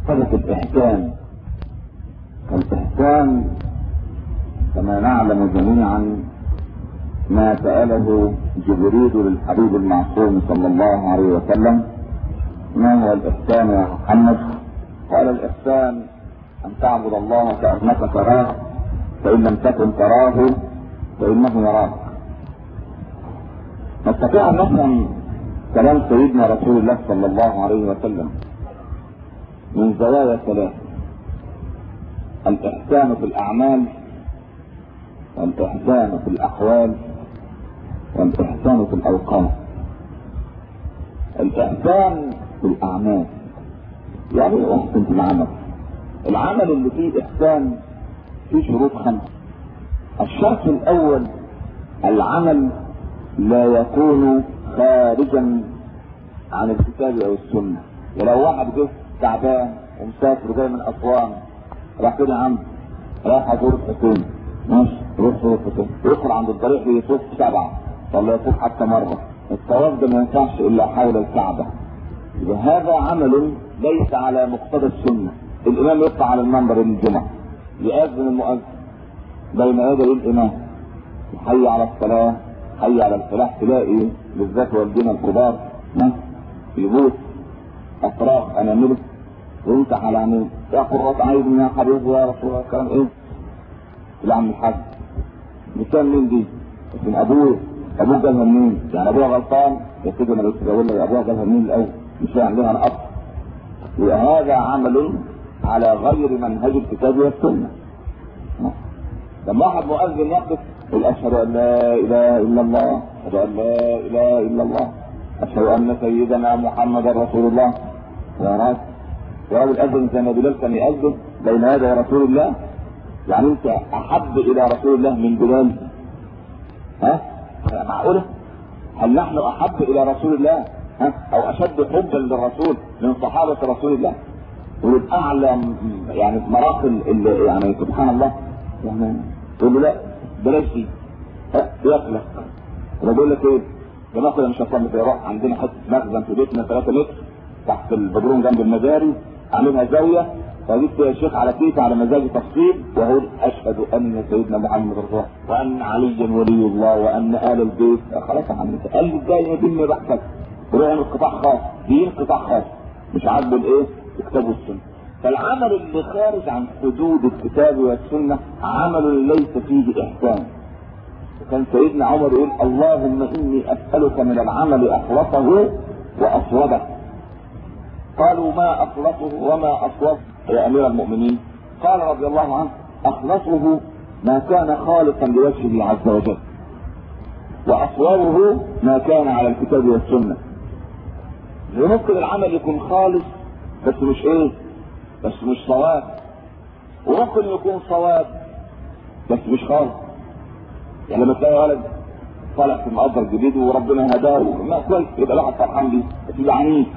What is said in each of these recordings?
مرتبة الإحسان الإحسان كما نعلم جميعا ما سأله جبريل للحبيب المعصوم صلى الله عليه وسلم ما هو الإحسان يا محمد؟ قال الإحسان أن تعبد الله كأنك تراه فإن لم تكن تراه فإنه يراك. نستطيع أن نفهم كلام سيدنا رسول الله صلى الله عليه وسلم من زوايا ثلاث الإحسان في الأعمال والإحسان في الأحوال والإحسان في الأوقات الإحسان في الأعمال يعني أحسن في العمل العمل اللي فيه إحسان فيه شروط خمسة الشرط الأول العمل لا يكون خارجا عن الكتاب أو السنة ولو واحد جه تعبان ومسافر جاي من أسوان راح فين يا عم؟ راح أزور الحسين ماشي روح زور الحسين يدخل عند الطريق يطوف سبعة ولا يطوف حتى مرة الطواف ده ما ينفعش إلا حول الكعبة يبقى هذا عمل ليس على مقتضى السنة الإمام يطلع على المنبر الجمعة يأذن المؤذن بين يدي الإمام حي على الصلاة حي على الفلاح تلاقي بالذات والدينا الكبار يبوس أطراف أنامله ويمسح على عينيه يا قرة عين يا حبيبي يا رسول الله كلام إيه؟ يا عم الحاج مثال مين دي؟ من أبوه أبوه جابها منين؟ يعني أبوها غلطان يا سيدي أنا بس بقول لك أبوها جابها منين الأول؟ مش عندنا أنا أصل وهذا عمل على غير منهج الكتاب والسنة لما واحد مؤذن يقف يقول أشهد أن لا إله إلا الله أشهد أن لا إله إلا الله أشهد أن سيدنا محمد رسول الله يا راجل يا راجل أذن زي ما بلال كان يأذن بين يدي رسول الله يعني أنت أحب إلى رسول الله من بلال ها؟ معقولة؟ هل نحن أحب إلى رسول الله ها؟ أو أشد حبا للرسول من صحابة رسول الله؟ ولد أعلى يعني مراحل يعني سبحان الله يعني تقول له لا بلاش دي يقلق انا بقول لك ايه جماعه كده مش هصلي في روح عندنا حته مخزن في بيتنا 3 متر تحت البدروم جنب المجاري عاملها زاويه فجبت فيها الشيخ على كيس على مزاجي تفصيل واقول اشهد ان سيدنا محمد رسول الله وان عليا ولي الله وان ال البيت خلاص يا عم قال لي ازاي يتم بحثك روح من قطاع خاص دين قطاع خاص مش عاجبه الايه؟ الكتاب والسنه فالعمل اللي خارج عن حدود الكتاب والسنة عمل ليس فيه إحسان وكان سيدنا عمر يقول اللهم إني أسألك من العمل أخلصه وأصوبه قالوا ما أخلصه وما أصوبه يا أمير المؤمنين قال رضي الله عنه أخلصه ما كان خالصا لوجهه عز وجل وأصوبه ما كان على الكتاب والسنة وممكن العمل يكون خالص بس مش ايه بس مش صواب وممكن يكون صواب بس مش خالص يعني لما تلاقي ولد طالع في مقدر جديد وربنا هداه ما كويس يبقى الواحد فرحان بيه بس يبقى عنيف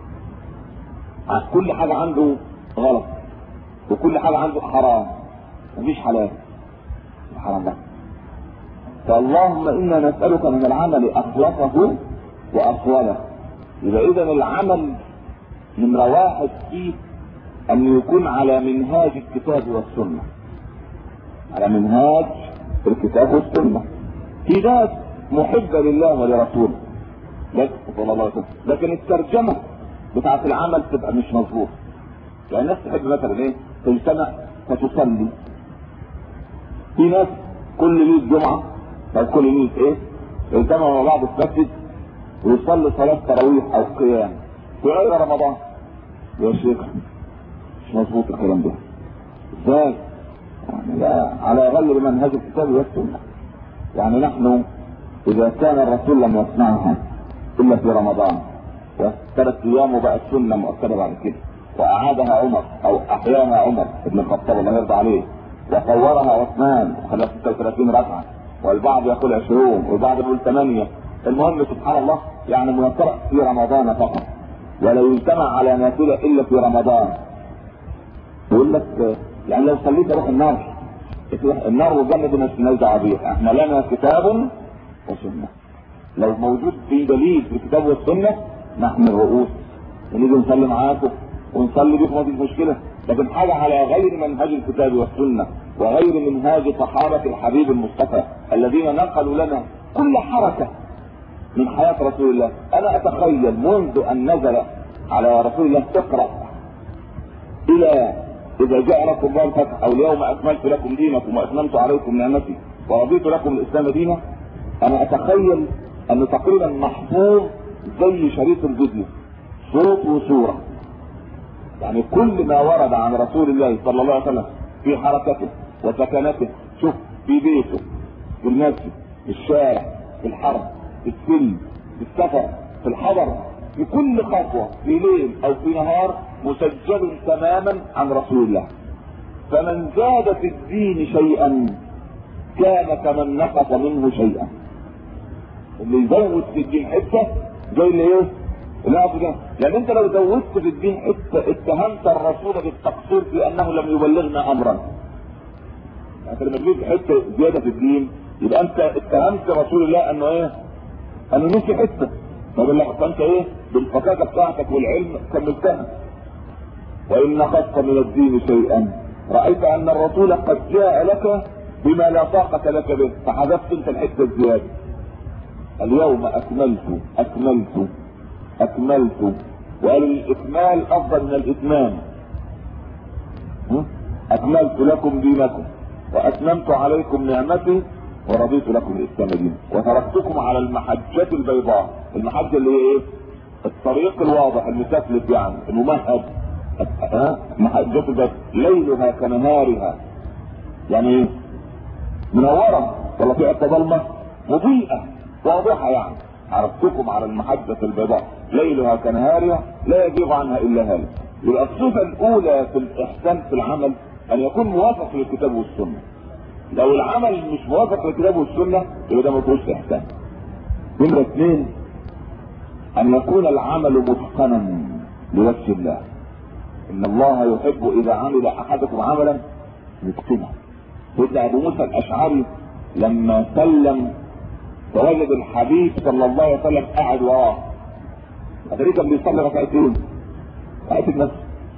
كل حاجه عنده غلط وكل حاجه عنده حرام مفيش حلال الحرام ده فاللهم انا نسالك من العمل اخلصه واصوله يبقى اذا العمل نمره واحد فيه أن يكون على منهاج الكتاب والسنة على منهاج الكتاب والسنة في ناس محبة لله ولرسوله لكن صلى الله عليه وسلم لكن الترجمة بتاعة العمل تبقى مش مظبوطة يعني الناس تحب مثلا ايه تجتمع فتصلي في ناس كل ليلة جمعة أو كل ليلة ايه يجتمعوا مع بعض في مسجد ويصلي صلاة تراويح أو قيام في غير رمضان يا شيخ مش مظبوط الكلام ده ازاي يعني لا على غير منهج الكتاب والسنه يعني نحن اذا كان الرسول لم يصنعها الا في رمضان ثلاث ايام وبقت سنه مؤكده بعد كده واعادها عمر او احياها عمر ابن الخطاب الله يرضى عليه وصورها عثمان وخلى 36 ركعه والبعض يقول 20 والبعض يقول 8 المهم سبحان الله يعني ميسره في رمضان فقط ولا يجتمع على نافله الا في رمضان يقول لك يعني لو صليت اروح النار النار والجنه دي مش نرجع بيها احنا لنا كتاب وسنه لو موجود في دليل في الكتاب والسنه نحن الرؤوس ونيجي نصلي معاكم ونصلي بيكم ما فيش مشكله لكن حاجه على غير منهج الكتاب والسنه وغير منهاج صحابه الحبيب المصطفى الذين نقلوا لنا كل حركه من حياه رسول الله انا اتخيل منذ ان نزل على رسول الله اقرا الى اذا جاء لكم الله الفتح او اليوم اكملت لكم دينكم واتممت عليكم نعمتي ورضيت لكم الاسلام دينا انا اتخيل انه تقريبا محفوظ زي شريط الفيديو صوت وصوره يعني كل ما ورد عن رسول الله صلى الله عليه وسلم في حركته وسكنته شوف في بيته في المسجد في الشارع في الحرب في السلم في السفر في الحضر في كل خطوة في ليل او في نهار مسجل تماما عن رسول الله فمن زاد في الدين شيئا كان كمن نقص منه شيئا اللي يزود في الدين حته زي اللي ايه؟ لا ده لان انت لو زودت في الدين حته اتهمت الرسول بالتقصير في انه لم يبلغنا امرا انت لما تجيب حته زياده في الدين يبقى انت اتهمت رسول الله انه ايه؟ انه نسي حته فبالله فانت ايه؟ بالفكاكه بتاعتك والعلم كملتها وان نقصت من الدين شيئا رايت ان الرسول قد جاء لك بما لا طاقه لك به فحذفت انت الحته الزياده اليوم اكملت اكملت اكملت وقال الاكمال افضل من الاتمام اكملت لكم دينكم واتممت عليكم نعمتي ورضيت لكم الاسلام دينا وتركتكم على المحجة البيضاء المحجة اللي هي ايه الطريق الواضح المسفلت يعني الممهد ها محجة البيضاء ليلها كنهارها يعني ايه منورة ولا في حته ضلمة مضيئة واضحة يعني عرفتكم على المحجة البيضاء ليلها كنهارها لا يزيغ عنها الا هالك يبقى الصفة الاولى في الاحسان في العمل ان يكون موافق للكتاب والسنة لو العمل مش موافق للكتاب والسنة يبقى ده ما فيهوش احسان نمرة اثنين ان يكون العمل متقنا لوجه الله ان الله يحب اذا عمل احدكم عملا يتقنه سيدنا ابو موسى الاشعري لما سلم فوجد الحبيب صلى الله عليه وسلم قاعد وراه ادري كان بيصلي ركعتين ركعه النفس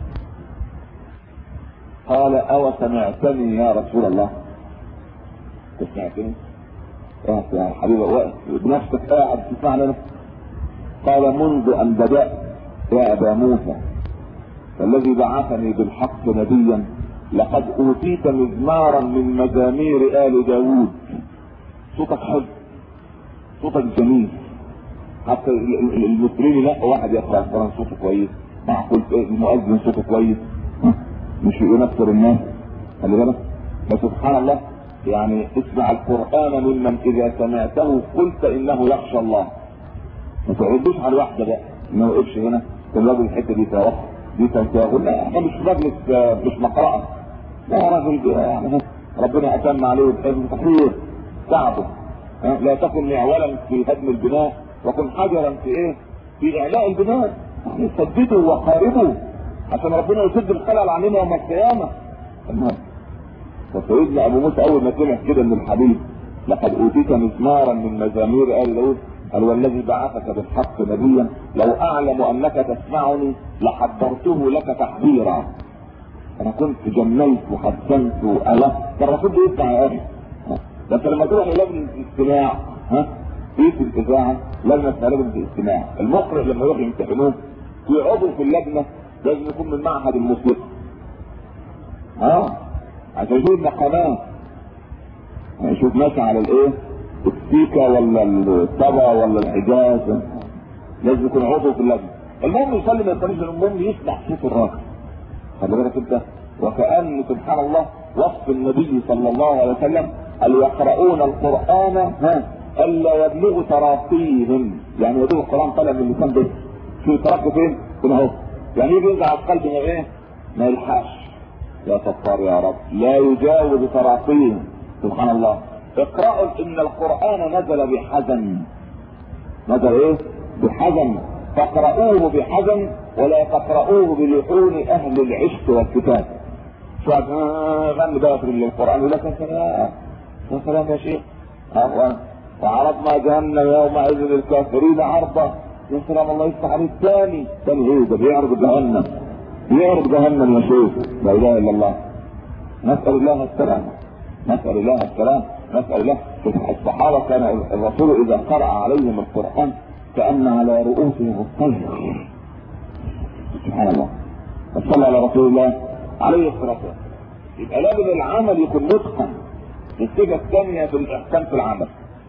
قال او سمعتني يا رسول الله سمعتني واقف يا حبيبي واقف بنفسك قاعد تسمع لنا قال منذ ان بدات يا ابا موسى فالذي بعثني بالحق نبيا لقد اوتيت مزمارا من مزامير ال داوود صوتك حلو صوتك جميل حتى المسلمين يلاقوا واحد يقرا القران صوته كويس معقول المؤذن صوته كويس مش ينفر الناس خلي بالك فسبحان الله يعني اسمع القران ممن اذا سمعته قلت انه يخشى الله ما تقعدوش على الواحده بقى ما وقفش هنا كان راجل الحته دي فيها دي تنتهي لا احنا مش مجلس مش مقرأة لا راجل يعني ربنا اتم عليه بحلم تحرير تعبه لا تكن معولا في هدم البناء وكن حجرا في ايه في اعلاء البناء يعني سددوا وقاربوا عشان ربنا يسد الخلل علينا يوم القيامه المهم فسيدنا ابو موسى اول ما سمع كده من الحبيب لقد اوتيت مزمارا من مزامير ال داود قال والذي بعثك بالحق نبيا لو اعلم انك تسمعني لحضرته لك تحذيرا انا كنت جملت وحسنت والفت ده الرسول بيسمع يا اخي ده انت لما تروح لجنه الاستماع ها في في الاذاعه لجنه اسمها لجنه الاستماع المقرئ لما يروح يمتحنوه في عضو في اللجنه لازم يكون من معهد الموسيقى ها عشان يشوف المقامات يشوف ماشي على الايه السيكا ولا الطبع ولا الحجاز لازم يكون عضو في اللجنه المهم يصلي ما يصليش المهم يسمع صوت الراجل خلي بالك انت وكأن سبحان الله وصف النبي صلى الله عليه وسلم قال يقرؤون القرآن ها الا يبلغ تراقيهم يعني يبلغ القرآن طالع من اللسان ده شو تراقي فين؟ هنا اهو يعني يجي ينزع القلب ما ايه؟ ما يلحقش يا ستار يا رب لا يجاوز تراقيهم سبحان الله اقرأوا ان القرآن نزل بحزن نزل ايه؟ بحزن فاقرؤوه بحزن ولا تقرؤوه بلحون اهل العشق والكتاب شو غني بقى في القران يقول لك يا سلام يا سلام يا شيخ وعرضنا جهنم يومئذ للكافرين عرضا يا سلام الله يفتح عليه الثاني ثاني ايه ده بيعرض جهنم يعرف جهنم يشوف لا اله الا الله نسال الله السلامه نسال الله السلامه نسال الله الصحابه كان الرسول اذا قرا عليهم القران كان على رؤوسهم الطير سبحان الله وصلى على رسول الله عليه الصلاه والسلام يبقى لازم العمل يكون متقن الصفه الثانيه في الاحسان في العمل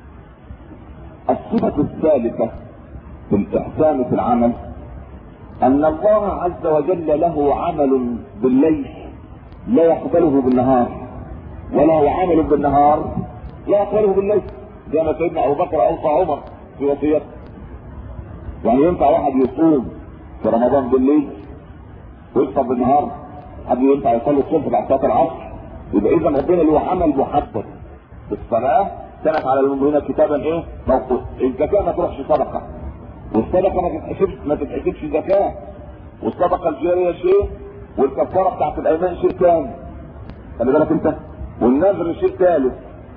الصفه الثالثه في الاحسان في العمل ان الله عز وجل له عمل بالليل لا يقبله بالنهار ولا هو عمل بالنهار لا يقبله بالليل زي ما سيدنا ابو بكر اوصى عمر في وصيته يعني ينفع واحد يصوم في رمضان بالليل ويفطر بالنهار حد ينفع يصلي الصبح بعد صلاه العصر يبقى اذا ربنا له عمل محدد الصلاه كانت على المؤمنين كتابا ايه؟ موقوت الزكاه ما تروحش صدقه والصدقه ما تتحسبش ما تتحسبش زكاه والصدقه الجاريه شيء والكفاره بتاعت الايمان شيء ثاني خلي بالك انت والنذر شيء ثالث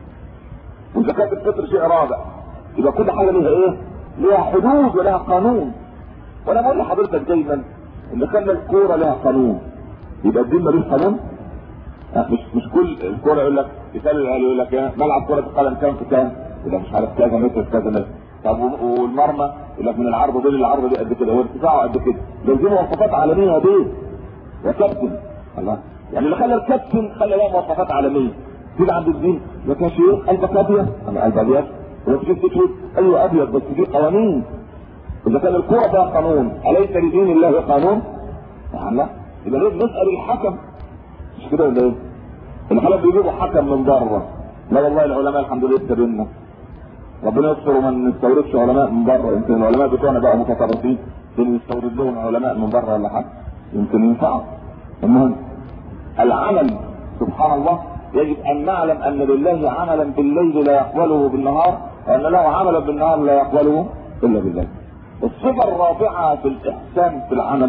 وزكاه الفطر شيء رابع يبقى كل حاجه ليها ايه؟ ليها حدود ولها قانون وانا بقول لحضرتك دايما ان خلى الكوره لها قانون يبقى الدين ملوش قانون مش مش كل الكوره يقول لك يسال العيال يقول لك ايه ملعب كره القدم كام في كام؟ يبقى مش عارف كذا متر في كذا متر طب والمرمى يقول لك من العرض دول للعرض دي قد كده وارتفاعه قد كده لو دي مواصفات عالميه دي يا كابتن الله يعني اللي خلى الكابتن خلى لها مواصفات عالميه تيجي عند الدين يا كاشير قلبك ابيض انا قلب ابيض ولو تجيب تكتب ايوه ابيض بس دي قوانين اذا كان الكوره فيها قانون اليس لدين الله قانون؟ نعم لا يبقى لازم نسال الحكم مش كده ولا ايه؟ الحلال بيجيبوا حكم من بره لا والله العلماء الحمد لله يستبنا ربنا يستر وما نستوردش علماء من بره يمكن العلماء بتوعنا بقى متطرفين بنستورد لهم علماء من بره ولا حاجه يمكن ينفعوا المهم العمل سبحان الله يجب ان نعلم ان لله عملا بالليل لا يقبله بالنهار وان له عملا بالنهار لا يقبله الا بالليل الصفه الرابعه في الاحسان في العمل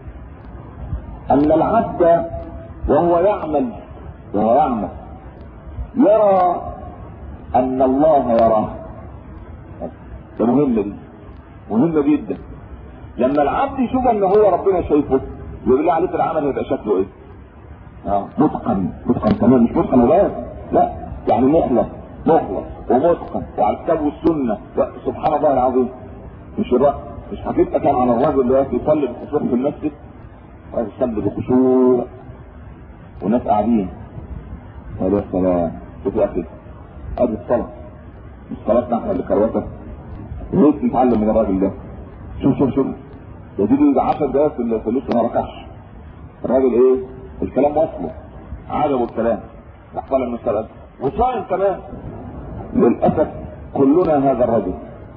ان العبد وهو يعمل وهو يعمل يرى ان الله يراه ده مهمة دي مهمة جدا لما العبد يشوف ان هو ربنا شايفه يقول لي عليك العمل هيبقى شكله ايه؟ اه متقن متقن كمان مش متقن وبس لا يعني مخلص مخلص ومتقن وعلى الكتاب والسنه سبحان الله العظيم مش الرأي مش حكيت كان عن الراجل اللي واقف يصلي بخشوع في المسجد راجل يصلي بخشوع وناس قاعدين قالوا يا سلام شوف يا اخي ادي الصلاه مش صلاتنا احنا اللي كروته ليه نتعلم من الراجل ده شوف شوف شوف يا دي 10 دقايق في في اللص ما ركعش الراجل ايه الكلام وصله عجبه الكلام احسن من السلام وصايم كمان للاسف كلنا هذا الرجل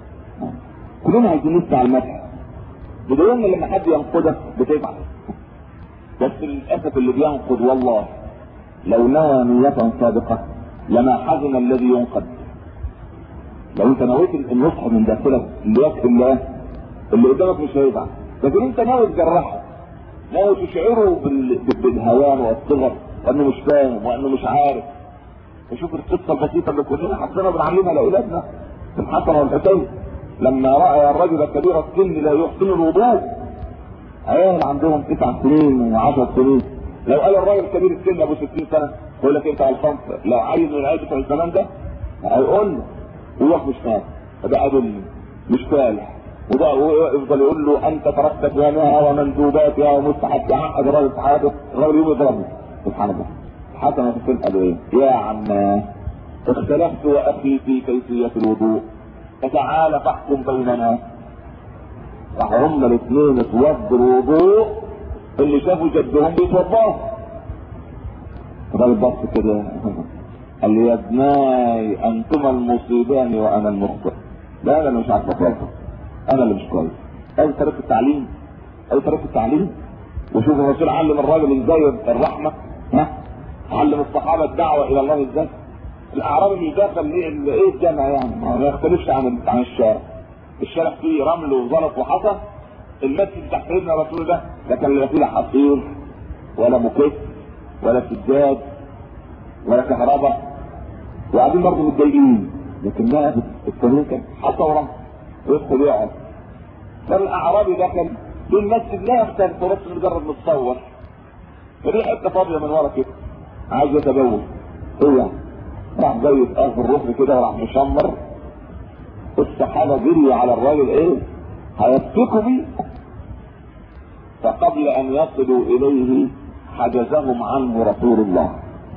كلنا عايزين نسمع المدح بدون لما حد ينقدك بتزعل بس للاسف اللي بينقد والله لو نوى نية صادقة لما حزن الذي ينقد لو انت نويت النصح من داخلك لوجه الله اللي قدامك مش هيزعل لكن انت ناوي تجرحه ناوي تشعره بال... بالهوان والصغر وانه مش فاهم وانه مش عارف وشوف القصه البسيطه اللي كلنا حطينا بنعلمها لاولادنا في الحسن والحسين لما راى الرجل كبير السن لا يحسن الوضوء عيال عندهم تسع سنين وعشر سنين لو قال الراجل كبير السن ابو 60 سنه يقول لك انت على الصنف لو عايز من العيال بتوع الزمان ده هيقول له يروح مش فاهم ده ادل مش فالح وده يفضل يقول له انت تركت افلامها ومندوباتها ومستحب تعقد الراجل في حياته الراجل يقوم يضربه سبحان الله حسن حسين قالوا ايه؟ يا عم اختلفت واخي في كيفيه الوضوء فتعال فاحكم بيننا راحوا هما الاثنين اتوضوا الوضوء اللي شافوا جدهم بيتوضاه الراجل بص كده قال لي يا ابناي انتما المصيبان وانا المخطئ لا انا مش عارف اتوضا انا اللي مش كويس ادي طريقه التعليم ادي طريقه التعليم وشوف الرسول علم الراجل ازاي الرحمه ها علم الصحابه الدعوه الى الله ازاي الاعرابي اللي داخل ليه ايه الجامع يعني ما يختلفش عن عن الشارع الشارع فيه رمل وزلط وحصى المسجد تحت سيدنا رسول ده لا كان لا فيه حصير ولا مكت ولا سجاد ولا كهرباء وقاعدين برضه متضايقين لكن لا التانيين كان حصى ورمل ويدخل يقعد فالاعرابي دخل في المسجد لا يختلف بس مجرد متصور فدي حته فاضيه من ورا كده عايز يتجوز هو راح جاي في اخر الركن كده وراح مشمر السحابه جري على الراجل ايه هيفتكوا بيه فقبل ان يصلوا اليه حجزهم عنه رسول الله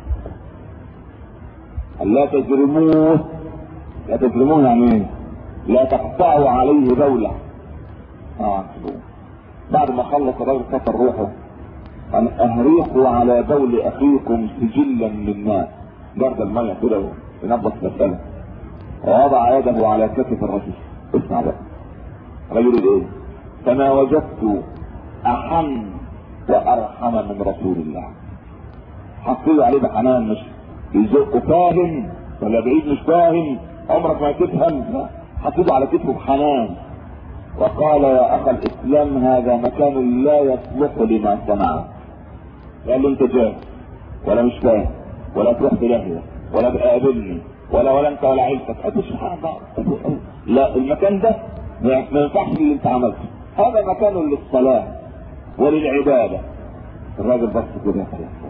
قال لا تجرموه لا تجرموه يعني ايه لا تقطعوا عليه دولة آه. بعد ما خلص الراجل كسر روحه أن أهريقوا على بول أخيكم سجلا من ماء جرد المية كده ينبط مسألة ووضع يده على كتف الرجل اسمع بقى رجل ايه فما وجدت أحن وأرحم من رسول الله حطيله عليه بحنان مش يزق فاهم ولا بعيد مش فاهم عمرك ما تفهم حطيته على كتفه بحنان وقال يا اخ الاسلام هذا مكان لا يصلح لما صنع قال له انت جاهل ولا مش فاهم ولا تروح بلهيه ولا تقابلني ولا ولا انت ولا عيلتك قال سبحان الله لا المكان ده ما ينفعش اللي انت عملته هذا مكان للصلاه وللعباده الراجل بص كده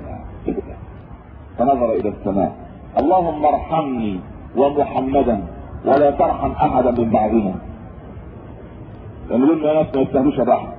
فنظر الى السماء اللهم ارحمني ومحمدا ولا ترحم احدا من بعدنا يقولون ناس ما يستاهلوش الرحمه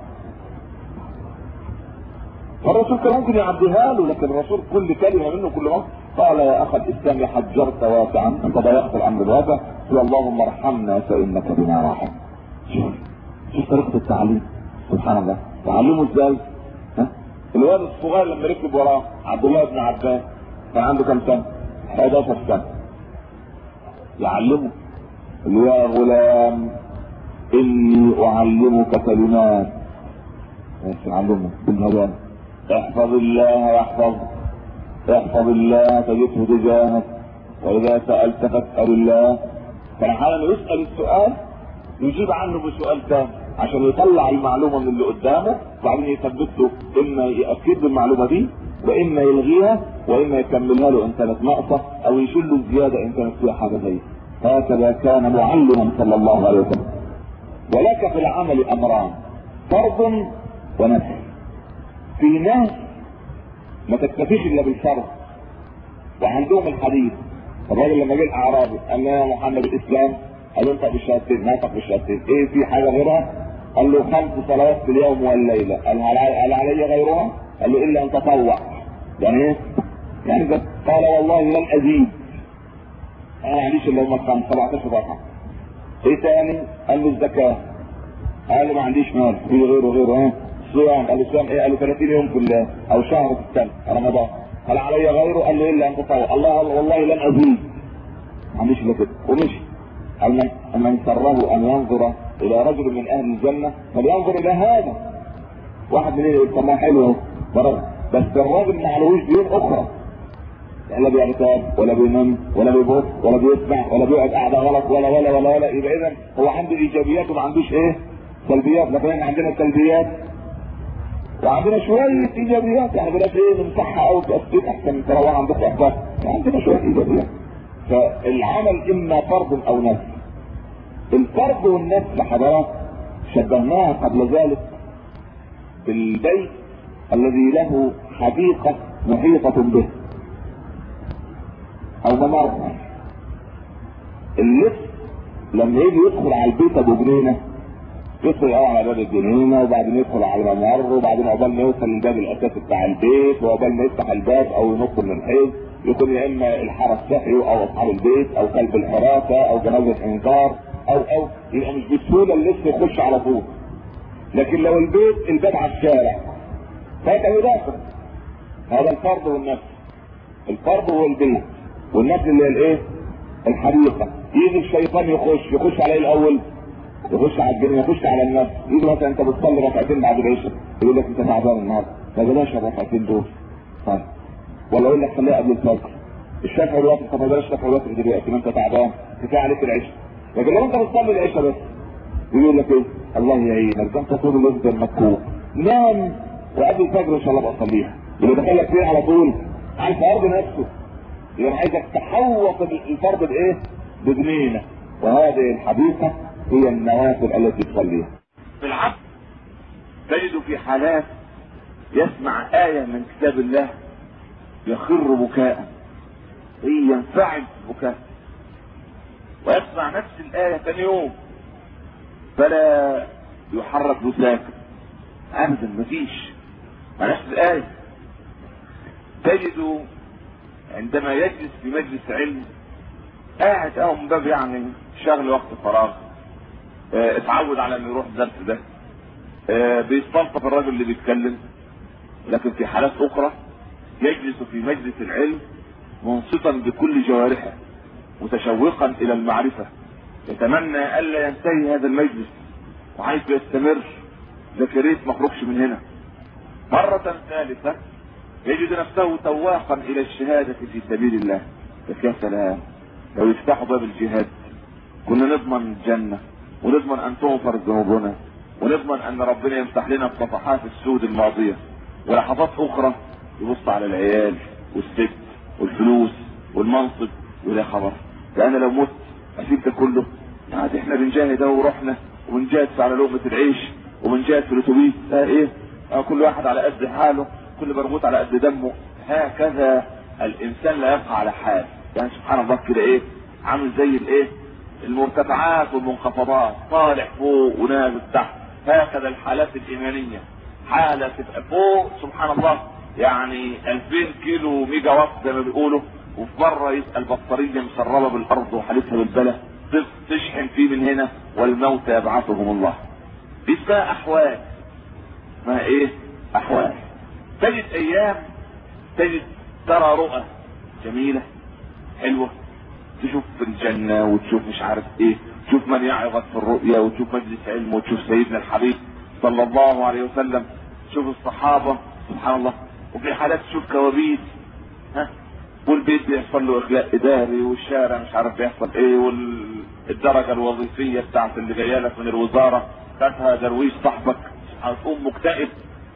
فالرسول كان ممكن يعديها له لكن الرسول كل كلمه منه كل مره قال يا اخ الاسلام حجرت واسعا انت ضيقت الامر الواقع قل اللهم ارحمنا فانك بنا راحم شوف شوف طريقه التعليم سبحان الله تعلمه ازاي؟ ها؟ الواد الصغير لما ركب وراه عبد الله بن عباس كان عنده كم سنه؟ 11 سنه يعلمه يا غلام اني اعلمك كلمات ماشي علمه بالهدايا احفظ الله يحفظك احفظ الله تجده تجاهك واذا سالت فاسال الله كان احيانا يسال السؤال يجيب عنه بسؤال ثاني عشان يطلع المعلومه من اللي قدامه وبعدين يثبت له اما ياكد بالمعلومه دي واما يلغيها واما يكملها له ان كانت ناقصه او يشيل له الزياده ان كانت فيها حاجه زي هكذا كان معلما صلى الله عليه وسلم ولك في العمل امران فرض ونفل في ناس ما تكتفيش الا بالفرض وعندهم الحديث الراجل لما جه الاعرابي قال له يا محمد الاسلام قال له انت بالشهادتين ناطق بالشهادتين ايه في حاجه غيرها؟ قال له خمس صلوات في اليوم والليله قال هل علي غيرها؟ قال له الا ان تطوع يعني ايه؟ يعني بس قال والله لن ازيد انا ما عنديش الا هم الخمس 17 رقم ايه تاني؟ قال له الزكاه قال له ما عنديش مال في غيره غيره ها صيام قال له صيام ايه؟ قال له 30 يوم في الله او شهر في السنه رمضان قال علي غيره قال له الا ان تطوع الله والله لن ازيد ما عنديش الا كده ومشي قال من من سره ان ينظر الى رجل من اهل الجنه فلينظر الى هذا واحد منين يقول طب ما حلو اهو بس الراجل ما عليهوش ديون اخرى لا بيغتاب ولا بينام ولا بيبص ولا بيسمع ولا بيقعد قاعده غلط ولا ولا ولا ولا يبقى اذا هو عنده ايجابيات وما عندوش ايه؟ سلبيات لكن احنا عندنا سلبيات وعندنا شويه ايجابيات يعني بلاش ايه نمسحها او تأثير احسن تروح عندكم احباط عندنا شويه ايجابيات فالعمل اما فرض او نفس الفرض والنفس حضرات شبهناها قبل ذلك بالبيت الذي له حديقة محيطة به او ممر اللص لما يجي يدخل على البيت ابو جنينه يدخل الاول على باب الجنينه وبعدين يدخل على الممر وبعدين عقبال ما يوصل للباب الاساسي بتاع البيت وعقبال ما يفتح الباب او ينط من الحيط يكون يا اما الحرس صحيوا او اصحاب البيت او كلب الحراسه او جنازه انذار او او يبقى مش بسهوله اللص يخش على طول لكن لو البيت الباب على الشارع فانت يدافع هذا الفرض والنفس الفرض هو البيت والنفس اللي هي الايه؟ الحديقه يجي الشيطان يخش يخش عليه الاول يخش على الجنة يخش على النفس يجي مثلا انت بتصلي ركعتين بعد العشاء يقول لك انت تعبان النهارده ما بلاش الركعتين دول طيب ولا يقول لك خليها قبل الفجر الشافعي دلوقتي طب ما بلاش الشافعي دلوقتي دلوقتي ما انت تعبان كفايه عليك العشاء لكن لو انت بتصلي العشاء بس يقول لك ايه الله يعينك ده انت طول الوقت المكروه نام وقبل الفجر ان شاء الله بقى صليها يبقى دخلك فين على طول على الفرض نفسه يبقى عايزك تحوط الفرض بايه؟ بجنينه وهذه الحديقه هي النوافل التي تصليها. بالعبد تجد في حالات يسمع آية من كتاب الله يخر بكاء ينفعل بكاء ويسمع نفس الآية ثاني يوم فلا يحرك بساكن أبدا مفيش مع نفس الآية تجد عندما يجلس في مجلس علم قاعد اهو من باب يعني شغل وقت فراغ اه اتعود على انه يروح الدرس ده اه بيستلطف الراجل اللي بيتكلم لكن في حالات اخرى يجلس في مجلس العلم منصتا بكل جوارحه متشوقا الى المعرفه يتمنى الا ينتهي هذا المجلس وعايز يستمر لكن ريت ما اخرجش من هنا مرة ثالثة يجد نفسه تواقا الى الشهادة في سبيل الله لك يا سلام لو يفتحوا باب الجهاد كنا نضمن الجنة ونضمن ان تغفر ذنوبنا ونضمن ان ربنا يمسح لنا الصفحات السود الماضية ولحظات اخرى يبص على العيال والست والفلوس والمنصب ولا خبر ده انا لو مت اسيب ده كله عاد احنا بنجاهد اهو ورحنا وبنجاهد على لقمة العيش وبنجاهد في الاتوبيس اه ايه اه كل واحد على قد حاله كل مربوط على قد دمه هكذا الانسان لا يبقى على حال يعني سبحان الله كده ايه عامل زي الايه المرتفعات والمنخفضات طالع فوق ونازل تحت هكذا الحالات الايمانيه حاله تبقى فوق سبحان الله يعني 2000 كيلو ميجا وات زي ما بيقولوا وفي مره يسال بطاريه مسربه بالارض وحالتها بالبلة تشحن فيه من هنا والموت يبعثهم الله دي اسمها احوال اسمها ايه احوال تجد ايام تجد ترى رؤى جميلة حلوة تشوف في الجنة وتشوف مش عارف ايه تشوف من يعظك في الرؤيا وتشوف مجلس علم وتشوف سيدنا الحبيب صلى الله عليه وسلم تشوف الصحابة سبحان الله وفي حالات تشوف كوابيس ها والبيت بيحصل له اخلاء اداري والشارع مش عارف بيحصل ايه والدرجة الوظيفية بتاعت اللي جايه لك من الوزارة خدها درويش صاحبك هتقوم مكتئب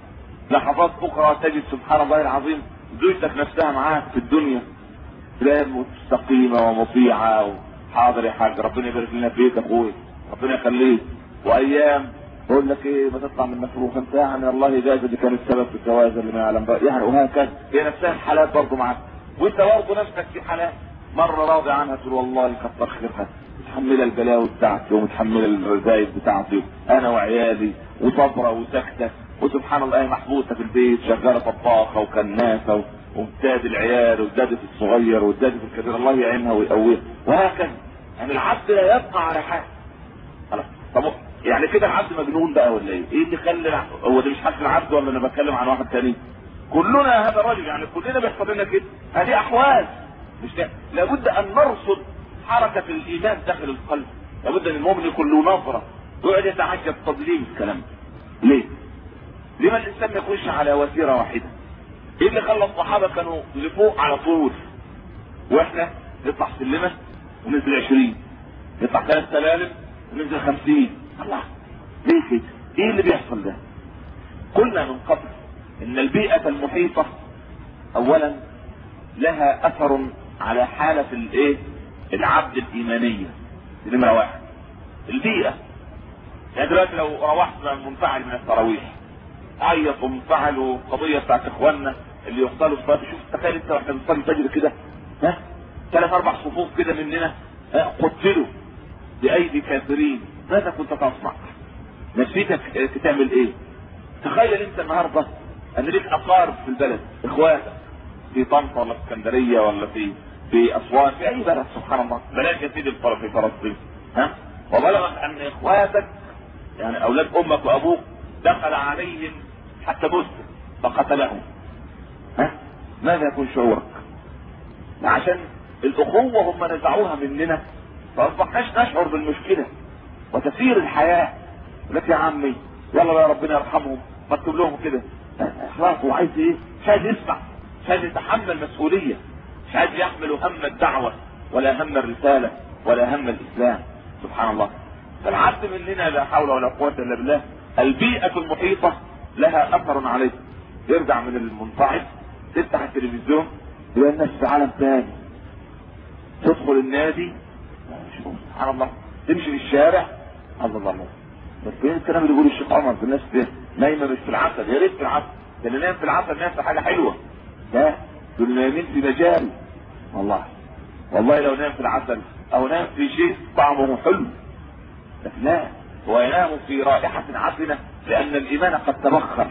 لحظات اخرى تجد سبحان الله العظيم زوجتك نفسها معاك في الدنيا تلاقيها مستقيمه ومطيعه حاضر يا حاج ربنا يبارك لنا فيك اخوي ربنا يخليك وايام بقول لك ايه ما تطلع من مفروخ انت يعني الله يجازي اللي كان السبب في الجواز اللي ما يعلم بقى يعني وهكذا هي نفسها الحالات برضه معاك وانت برضه نفسك في حالات مره راضي عنها تقول والله كتر خيرها متحمله البلاوي بتاعتي ومتحمله الرزايد بتاعتي انا وعيالي وصبره وساكته وسبحان الله محبوسه في البيت شغاله طباخه وكناسه وامتاد العيال وازدادت الصغير وازدادت الكبير الله يعينها ويقويها وهكذا يعني العبد لا يبقى على حال خلاص طب يعني كده العبد مجنون بقى ولا ايه؟ ايه اللي خلى هو ده مش حد العبد ولا انا بتكلم عن واحد تاني؟ كلنا هذا الرجل يعني كلنا بيحصل لنا كده هذه احوال مش ده. لابد ان نرصد حركه الايمان داخل القلب لابد ان المؤمن يكون له نظره ويقعد يتعجب طب ليه الكلام ده؟ ليه؟ لما الانسان ما يخش على وتيره واحده؟ ايه اللي خلى الصحابه كانوا لفوق على طول واحنا نطلع سلمه وننزل 20 نطلع ثلاث سلالم وننزل 50 الله ليه كده؟ ايه اللي بيحصل ده؟ قلنا من قبل ان البيئه المحيطه اولا لها اثر على حاله الايه؟ العبد الايمانيه دي نمره واحد البيئه يعني دلوقتي لو روحت منفعل من التراويح عيط وانفعل والقضيه بتاعت اخواننا اللي يفضلوا الصلاه شوف تخيل انت واحنا بنصلي الفجر كده ها ثلاث اربع صفوف كده مننا ها قتلوا بايدي كافرين ماذا كنت تصنع؟ نفسيتك تعمل ايه؟ تخيل انت النهارده ان ليك اقارب في البلد اخواتك في طنطا ولا في اسكندريه ولا في في اسوان في اي بلد سبحان الله بلاش يا سيدي في فلسطين ها وبلغك ان اخواتك يعني اولاد امك وابوك دخل عليهم حتى مسلم فقتلهم ها ماذا يكون شعورك عشان الاخوه هم نزعوها مننا فاصبحناش نشعر بالمشكله وتسير الحياه لك يا عمي يلا يا ربنا يرحمهم مكتوب لهم كده خلاص هو عايز ايه مش عايز يسمع مش عايز يتحمل مسؤوليه مش عايز يحمل هم الدعوه ولا هم الرساله ولا هم الاسلام سبحان الله فالعبد مننا لا حول ولا قوه الا بالله البيئة المحيطة لها أثر عليه يرجع من المنصعد تفتح التلفزيون يلاقي الناس في عالم تاني تدخل النادي سبحان الله تمشي في الشارع الله الله الله بس فين الكلام اللي بيقوله الشيخ عمر في الناس ده نايمه مش في العسل يا ريت في العسل ده اللي نايم في العسل نايم في حاجه حلوه لا دول نايمين في مجال والله والله لو نام في العسل او نام في شيء طعمه حلو لكن لا هو ينام في رائحة عفنة لأن الإيمان قد تبخر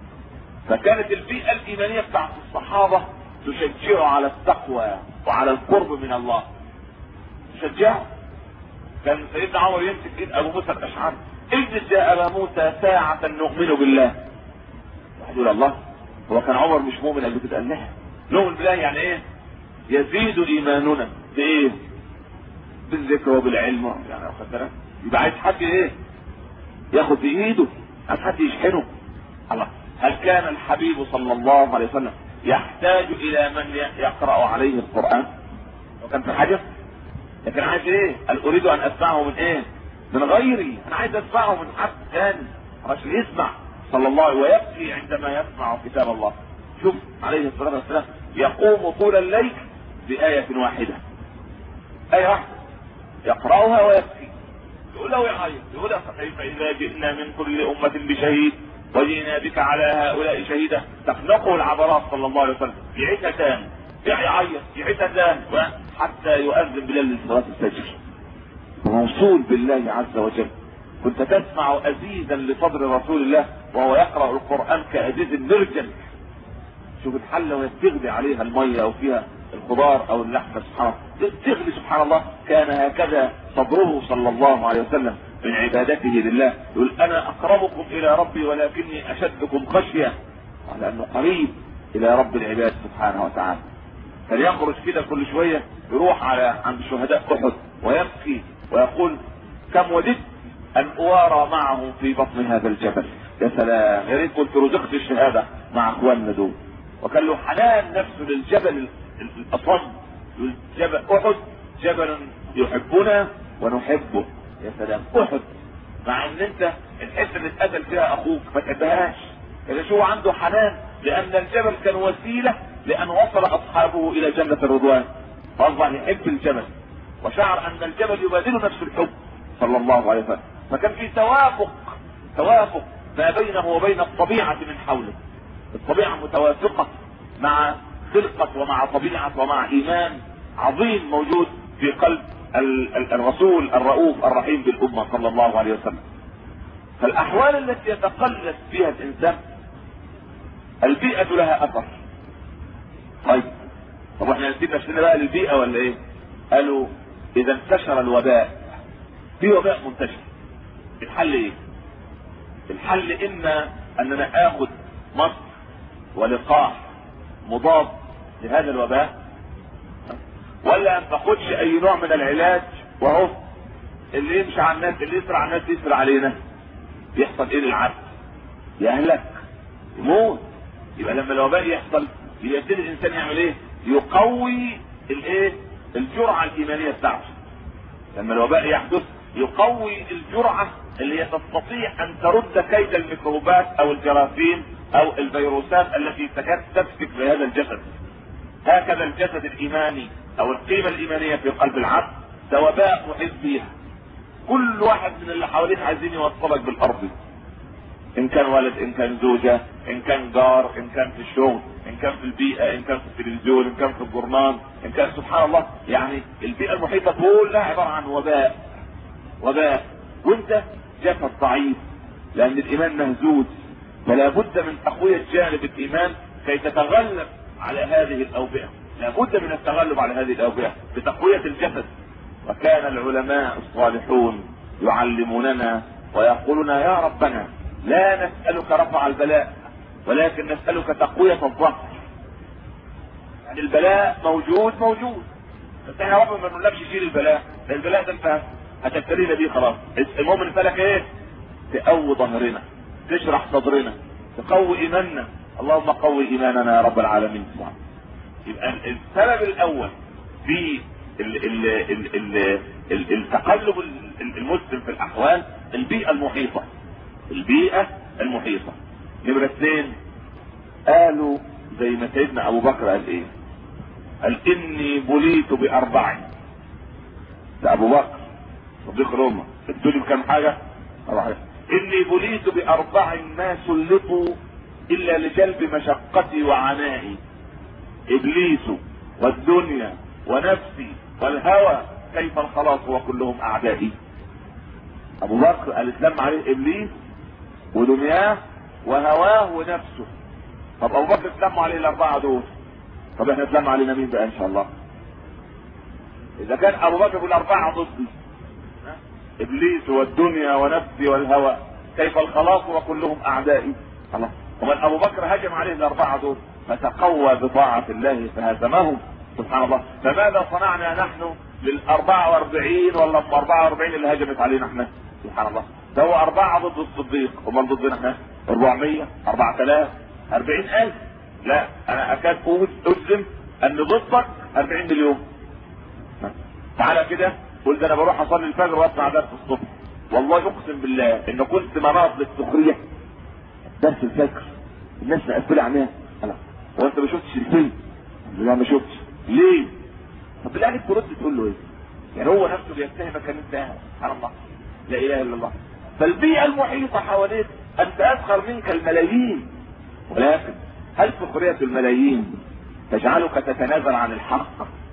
فكانت البيئة الإيمانية بتاعت الصحابة تشجعه على التقوى وعلى القرب من الله تشجعه كان سيدنا عمر يمسك ايد ابو موسى الاشعري اجلس يا ابا موسى ساعة نؤمن بالله واحد يقول الله هو كان عمر مش مؤمن قبل كده قال لا نؤمن بالله يعني ايه يزيد ايماننا بايه بالذكر وبالعلم يعني واخد بالك يبقى عايز حد ايه ياخد بايده عايز حد يشحنه الله هل كان الحبيب صلى الله عليه وسلم يحتاج الى من يقرا عليه القران وكان في حاجه لكن عايز ايه قال اريد ان اسمعه من ايه من غيري انا عايز اسمعه من حد ثاني عشان يسمع صلى الله عليه ويبكي عندما يسمع كتاب الله شوف عليه الصلاه والسلام يقوم طول الليل بآية واحدة آية واحدة يقرأها ويبكي يقول له يعيط يقول فكيف إذا جئنا من كل أمة بشهيد وجئنا بك على هؤلاء شهيدا تخنقه العبرات صلى الله عليه وسلم يعيش تاني يعيط يعيش تاني حتى يؤذن بليل صلاة الفجر موصول بالله عز وجل كنت تسمع أزيزا لصدر رسول الله وهو يقرأ القرآن كأزيز المرجل شوف الحلة وهي بتغلي عليها المية أو فيها الخضار أو اللحمة سبحان الله تغلي سبحان الله كان هكذا صدره صلى الله عليه وسلم من عبادته لله يقول أنا أقربكم إلى ربي ولكني أشدكم خشية لأنه قريب إلى رب العباد سبحانه وتعالى فليخرج كده كل شوية يروح على عند شهداء أحد ويبكي ويقول كم وددت أن أوارى معه في بطن هذا الجبل يا سلام يا ريت كنت رزقت الشهادة مع اخواننا دول وكان له حنان نفسه للجبل الاصم جبل احد جبل يحبنا ونحبه يا سلام احد مع ان انت الحته اللي اتقتل فيها اخوك ما تحبهاش كان شو عنده حنان لان الجبل كان وسيله لان وصل اصحابه الى جنه الرضوان فاصبح يحب الجبل وشعر ان الجبل يبادله نفس الحب صلى الله عليه وسلم فكان في توافق توافق ما بينه وبين الطبيعه من حوله الطبيعه متوافقه مع خلقة ومع طبيعة ومع إيمان عظيم موجود في قلب الرسول الرؤوف الرحيم بالأمة صلى الله عليه وسلم فالأحوال التي يتقلد فيها الإنسان البيئة لها أثر طيب طب احنا نسيب نفسنا بقى للبيئة ولا ايه؟ قالوا إذا انتشر الوباء في وباء منتشر الحل ايه؟ الحل إما أننا آخذ مصر ولقاح مضاد لهذا الوباء ولا ما تاخدش اي نوع من العلاج وهو اللي يمشي على الناس اللي يسرع على الناس يسرع علينا يحصل ايه للعبد يهلك يموت يبقى لما الوباء يحصل يبتدي الانسان يعمل ايه يقوي الايه الجرعه الايمانيه بتاعته لما الوباء يحدث يقوي الجرعه اللي هي تستطيع ان ترد كيد الميكروبات او الجراثيم او الفيروسات التي تكاد تسفك بهذا الجسد هكذا الجسد الايماني او القيمة الايمانية في قلب العبد ده وباء محيط بيها كل واحد من اللي حواليك عايزين يوصلك بالارض ان كان ولد ان كان زوجة ان كان جار ان كان في الشغل ان كان في البيئة ان كان في التلفزيون ان كان في الجورنال ان كان سبحان الله يعني البيئة المحيطة كلها عبارة عن وباء وباء وانت جسد ضعيف لان الايمان مهزوز فلا بد من تقوية جانب الايمان كي تتغلب على هذه الاوبئة لا بد من التغلب على هذه الاوبئة بتقوية الجسد وكان العلماء الصالحون يعلموننا ويقولون يا ربنا لا نسألك رفع البلاء ولكن نسألك تقوية الظهر يعني البلاء موجود موجود بس احنا رب ما بنقولكش شيل البلاء ده البلاء ده انت هتبتلينا بيه خلاص المهم نسألك ايه تقوي ظهرنا تشرح صدرنا تقوي ايماننا اللهم قوي ايماننا يا رب العالمين سبحانه يبقى السبب الاول في ال ال ال ال ال التقلب المسلم في الاحوال البيئة المحيطة البيئة المحيطة نمرة اثنين قالوا زي ما سيدنا ابو بكر قال ايه قال اني بليت باربع ده ابو بكر صديق الامه ادوني بكام حاجة اني بليت باربع ما سلطوا الا لجلب مشقتي وعنائي ابليس والدنيا ونفسي والهوى كيف الخلاص وكلهم اعدائي ابو بكر قال اتلم عليه ابليس ودنياه وهواه ونفسه طب ابو بكر اتلم عليه الاربعه دول طب احنا اتلم علينا مين بقى ان شاء الله اذا كان ابو بكر بالاربعه ضدي ابليس والدنيا ونفسي والهوى كيف الخلاص وكلهم اعدائي خلاص ومن ابو بكر هجم عليه الاربعه دول فتقوى بطاعه الله فهزمهم سبحان الله فماذا صنعنا نحن لل 44 ولا ال 44 اللي هجمت علينا احنا سبحان الله ده هو أربعة ضد الصديق امال ضدنا احنا 400 4000 40000 لا انا اكاد اجزم ان ضدك 40 مليون تعالى كده قول ده انا بروح اصلي الفجر واسمع درس الصبح والله اقسم بالله ان كنت مناط للسخريه درس الفجر الناس مقفله عينيها هو انت ما شفتش الفيلم؟ لا ما شفتش ليه؟ طب بالله عليك ترد تقول له ايه؟ يعني هو نفسه بيتهمك ان انت سبحان الله لا اله الا الله فالبيئه المحيطه حواليك انت اسخر منك الملايين ولكن هل سخريه الملايين تجعلك تتنازل عن الحق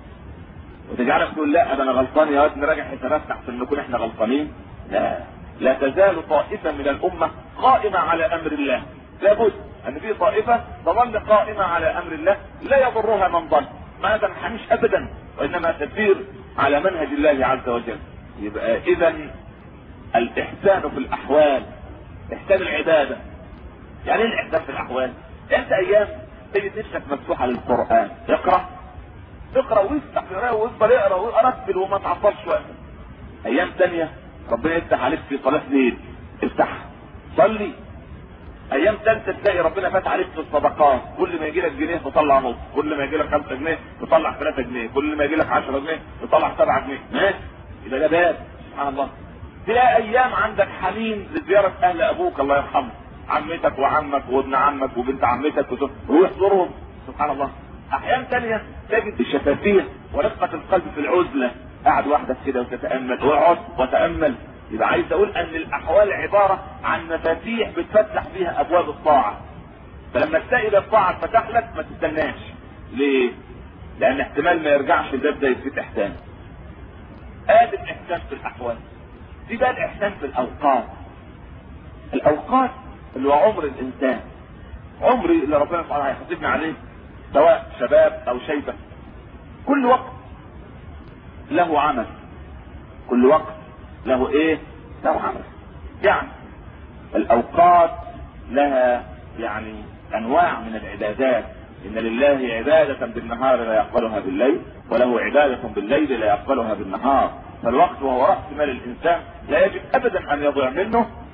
وتجعلك تقول لا ده انا غلطان يا واد نراجع حسابات احسن نكون احنا غلطانين لا لا تزال طائفه من الامه قائمه على امر الله لابد ان في طائفه تظل قائمه على امر الله لا يضرها من ضل ما تنحنيش ابدا وانما تسير على منهج الله عز وجل يبقى اذا الاحسان في الاحوال احسان العباده يعني ايه الاحسان في الاحوال انت ايام تجد نفسك مفتوحه للقران اقرا اقرا وافتح قراءه وافضل اقرا وارتل وما تعطلش وقت ايام ثانيه ربنا يفتح عليك في صلاه ليل افتح صلي ايام ثالثه تلاقي ربنا فتح عليك في الصدقات كل ما يجي لك جنيه تطلع نص كل ما يجي لك 5 جنيه تطلع 3 جنيه كل ما يجي لك 10 جنيه تطلع 7 جنيه ماشي يبقى ده باب سبحان الله تلاقي ايام عندك حنين لزياره اهل ابوك الله يرحمه عمتك وعمك وابن عمك وبنت عمتك روح زورهم سبحان الله احيان ثانيه تجد الشفافيه ورقه القلب في العزله قاعد وحدك كده وتتامل واقعد وتامل يبقى عايز اقول ان الاحوال عباره عن مفاتيح بتفتح فيها ابواب الطاعه فلما تلاقي الطاعه اتفتح لك ما تستناش ليه؟ لان احتمال ما يرجعش الباب ده يتفتح تاني ادي الاحسان في الاحوال في بقى الاحسان في الاوقات الاوقات اللي هو عمر الانسان عمري اللي ربنا سبحانه هيحاسبني عليه سواء شباب او شيبه كل وقت له عمل كل وقت له ايه له عمل يعني الاوقات لها يعني انواع من العبادات ان لله عبادة بالنهار لا يقبلها بالليل وله عبادة بالليل لا يقبلها بالنهار فالوقت وهو رأس مال الانسان لا يجب ابدا ان يضيع منه